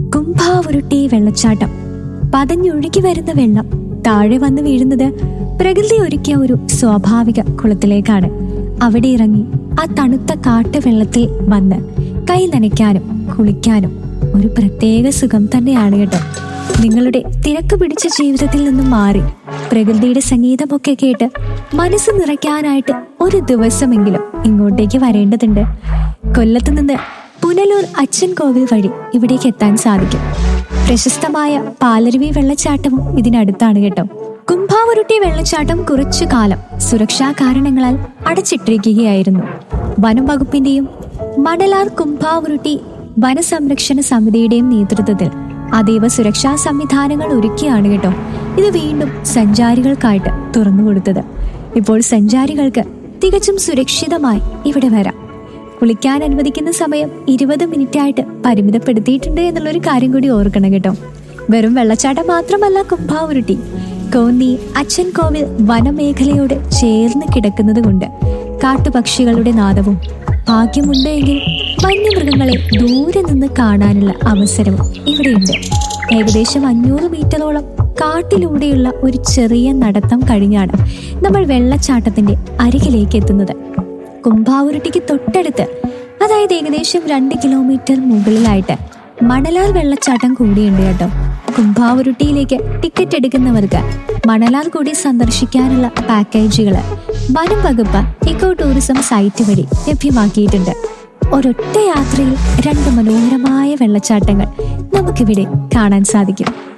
കുംഭാവുരുട്ടി വെള്ളച്ചാട്ടം പതഞ്ഞൊഴുകി വരുന്ന വെള്ളം താഴെ വന്ന് വീഴുന്നത് പ്രകൃതി ഒരുക്കിയ ഒരു സ്വാഭാവിക കുളത്തിലേക്കാണ് അവിടെ ഇറങ്ങി ആ തണുത്ത കാട്ടുവെള്ളത്തിൽ വന്ന് കൈ നനയ്ക്കാനും കുളിക്കാനും ഒരു പ്രത്യേക സുഖം തന്നെയാണ് കേട്ടോ നിങ്ങളുടെ തിരക്ക് പിടിച്ച ജീവിതത്തിൽ നിന്നും മാറി പ്രകൃതിയുടെ സംഗീതമൊക്കെ കേട്ട് മനസ്സ് നിറയ്ക്കാനായിട്ട് ഒരു ദിവസമെങ്കിലും ഇങ്ങോട്ടേക്ക് വരേണ്ടതുണ്ട് കൊല്ലത്ത് നിന്ന് പുനലൂർ അച്ഛൻ കോവിൽ വഴി ഇവിടേക്ക് എത്താൻ സാധിക്കും പ്രശസ്തമായ പാലരുവി വെള്ളച്ചാട്ടവും ഇതിനടുത്താണ് കേട്ടോ കുംഭാവുരുട്ടി വെള്ളച്ചാട്ടം കുറച്ചു കാലം സുരക്ഷാ കാരണങ്ങളാൽ അടച്ചിട്ടിരിക്കുകയായിരുന്നു വനം വകുപ്പിന്റെയും മണലാർ കുംഭാവുരുട്ടി വനസംരക്ഷണ സമിതിയുടെയും നേതൃത്വത്തിൽ അതീവ സുരക്ഷാ സംവിധാനങ്ങൾ ഒരുക്കിയാണ് കേട്ടോ ഇത് വീണ്ടും സഞ്ചാരികൾക്കായിട്ട് തുറന്നു കൊടുത്തത് ഇപ്പോൾ സഞ്ചാരികൾക്ക് തികച്ചും സുരക്ഷിതമായി ഇവിടെ വരാം കുളിക്കാൻ അനുവദിക്കുന്ന സമയം ഇരുപത് മിനിറ്റ് ആയിട്ട് പരിമിതപ്പെടുത്തിയിട്ടുണ്ട് എന്നുള്ളൊരു കാര്യം കൂടി ഓർക്കണം കേട്ടോ വെറും വെള്ളച്ചാട്ടം മാത്രമല്ല കുംഭാവുരുട്ടി കോന്നി അച്ഛൻ കോവിൽ വനമേഖലയോട് ചേർന്ന് കിടക്കുന്നത് കൊണ്ട് കാട്ടുപക്ഷികളുടെ നാദവും ഭാഗ്യമുണ്ട് എങ്കിൽ വന്യമൃഗങ്ങളെ ദൂരെ നിന്ന് കാണാനുള്ള അവസരവും ഇവിടെയുണ്ട് ഏകദേശം അഞ്ഞൂറ് മീറ്ററോളം കാട്ടിലൂടെയുള്ള ഒരു ചെറിയ നടത്തം കഴിഞ്ഞാണ് നമ്മൾ വെള്ളച്ചാട്ടത്തിന്റെ അരികിലേക്ക് എത്തുന്നത് കുംഭാവുരുട്ടിക്ക് തൊട്ടടുത്ത് അതായത് ഏകദേശം രണ്ട് കിലോമീറ്റർ മുകളിലായിട്ട് മണലാർ വെള്ളച്ചാട്ടം കൂടിയുണ്ട് കേട്ടോ കുംഭാവുരുട്ടിയിലേക്ക് ടിക്കറ്റ് എടുക്കുന്നവർക്ക് മണലാർ കൂടി സന്ദർശിക്കാനുള്ള പാക്കേജുകൾ വനം വകുപ്പ് ഇക്കോ ടൂറിസം സൈറ്റ് വഴി ലഭ്യമാക്കിയിട്ടുണ്ട് ഒരൊറ്റ യാത്രയിൽ രണ്ട് മനോഹരമായ വെള്ളച്ചാട്ടങ്ങൾ നമുക്കിവിടെ കാണാൻ സാധിക്കും